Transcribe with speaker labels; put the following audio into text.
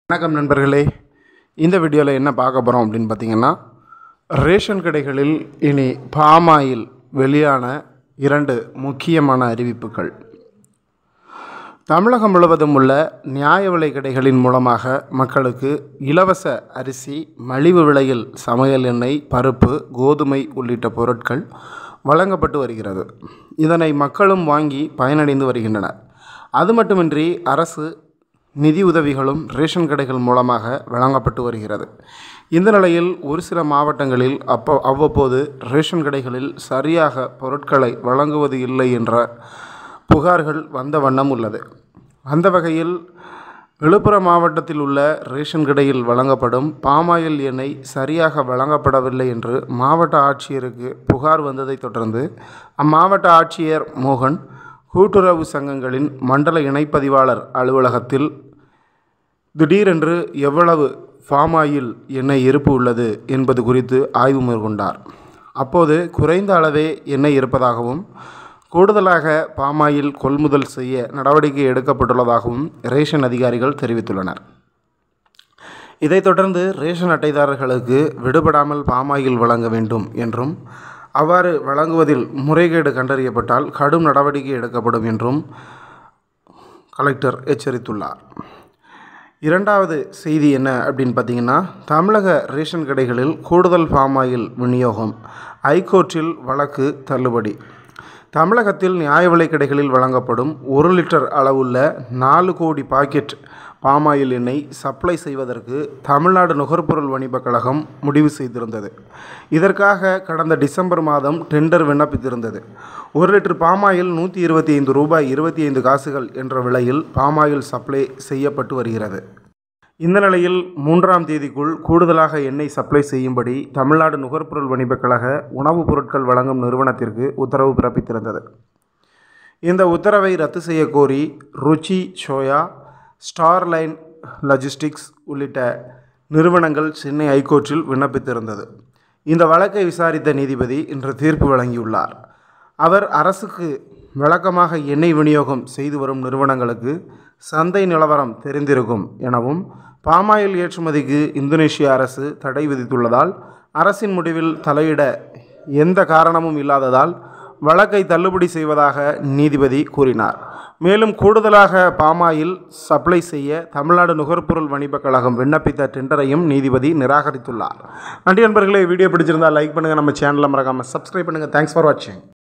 Speaker 1: வணக்கம் நண்பர்களே இந்த வீடியோவில் என்ன பார்க்க போகிறோம் அப்படின்னு பார்த்தீங்கன்னா ரேஷன் கடைகளில் இனி பாமாயில் வெளியான இரண்டு முக்கியமான அறிவிப்புகள் தமிழகம் முழுவதும் உள்ள நியாய விலை கடைகளின் மூலமாக மக்களுக்கு இலவச அரிசி மலிவு விலையில் சமையல் எண்ணெய் பருப்பு கோதுமை உள்ளிட்ட பொருட்கள் வழங்கப்பட்டு வருகிறது இதனை மக்களும் வாங்கி பயனடைந்து வருகின்றனர் அது மட்டுமின்றி அரசு நிதி உதவிகளும் ரேஷன் கடைகள் மூலமாக வழங்கப்பட்டு வருகிறது இந்த நிலையில் ஒரு சில மாவட்டங்களில் அப்போ அவ்வப்போது ரேஷன் கடைகளில் சரியாக பொருட்களை வழங்குவது இல்லை என்ற புகார்கள் வந்த வண்ணம் உள்ளது அந்த வகையில் விழுப்புரம் மாவட்டத்தில் உள்ள ரேஷன் கடையில் வழங்கப்படும் பாமாயில் எண்ணெய் சரியாக வழங்கப்படவில்லை என்று மாவட்ட ஆட்சியருக்கு புகார் வந்ததைத் தொடர்ந்து அம்மாவட்ட ஆட்சியர் மோகன் கூட்டுறவு சங்கங்களின் மண்டல இணைப்பதிவாளர் அலுவலகத்தில் திடீரென்று எவ்வளவு ஃபார்மாயில் எண்ணெய் இருப்பு உள்ளது என்பது குறித்து ஆய்வு மேற்கொண்டார் அப்போது குறைந்த அளவே எண்ணெய் இருப்பதாகவும் கூடுதலாக பாமாயில் கொள்முதல் செய்ய நடவடிக்கை எடுக்கப்பட்டுள்ளதாகவும் ரேஷன் அதிகாரிகள் தெரிவித்துள்ளனர் இதைத் தொடர்ந்து ரேஷன் அட்டைதாரர்களுக்கு விடுபடாமல் பாமாயில் வழங்க வேண்டும் என்றும் அவ்வாறு வழங்குவதில் முறைகேடு கண்டறியப்பட்டால் கடும் நடவடிக்கை எடுக்கப்படும் என்றும் கலெக்டர் எச்சரித்துள்ளார் இரண்டாவது செய்தி என்ன அப்படின்னு பார்த்தீங்கன்னா தமிழக ரேஷன் கடைகளில் கூடுதல் பாமாயில் விநியோகம் ஐகோர்ட்டில் வழக்கு தள்ளுபடி தமிழகத்தில் நியாய விலைக் கடைகளில் வழங்கப்படும் ஒரு லிட்டர் அளவுள்ள நாலு கோடி பாக்கெட் பாமாயில் எண்ணெய் சப்ளை செய்வதற்கு தமிழ்நாடு நுகர்பொருள் வணிபக் கழகம் முடிவு செய்திருந்தது இதற்காக கடந்த டிசம்பர் மாதம் டெண்டர் விண்ணப்பித்திருந்தது ஒரு லிட்டர் பாமாயில் நூற்றி இருபத்தி ஐந்து ரூபாய் இருபத்தி ஐந்து காசுகள் என்ற விலையில் பாமாயில் சப்ளை செய்யப்பட்டு வருகிறது இந்த நிலையில் மூன்றாம் தேதிக்குள் கூடுதலாக எண்ணெய் சப்ளை செய்யும்படி தமிழ்நாடு நுகர்பொருள் வணிபக் கழக உணவுப் பொருட்கள் வழங்கும் நிறுவனத்திற்கு உத்தரவு பிறப்பித்திருந்தது இந்த உத்தரவை ரத்து செய்யக்கோரி ருச்சி சோயா ஸ்டார்லைன் லாஜிஸ்டிக்ஸ் உள்ளிட்ட நிறுவனங்கள் சென்னை ஐகோர்ட்டில் விண்ணப்பித்திருந்தது இந்த வழக்கை விசாரித்த நீதிபதி இன்று தீர்ப்பு வழங்கியுள்ளார் அவர் அரசுக்கு வழக்கமாக எண்ணெய் விநியோகம் செய்து வரும் நிறுவனங்களுக்கு சந்தை நிலவரம் தெரிந்திருக்கும் எனவும் பாமாயில் ஏற்றுமதிக்கு இந்தோனேஷிய அரசு தடை விதித்துள்ளதால் அரசின் முடிவில் தலையிட எந்த காரணமும் இல்லாததால் வழக்கை தள்ளுபடி செய்வதாக நீதிபதி கூறினார் மேலும் கூடுதலாக பாமாயில் சப்ளை செய்ய தமிழ்நாடு நுகர்பொருள் வணிபக் கழகம் விண்ணப்பித்த டெண்டரையும் நீதிபதி நிராகரித்துள்ளார் நன்றி நண்பர்களே வீடியோ பிடிச்சிருந்தால் லைக் பண்ணுங்கள் நம்ம சேனலை மறக்காமல் சப்ஸ்கிரைப் பண்ணுங்கள் தேங்க்ஸ் ஃபார் வாட்சிங்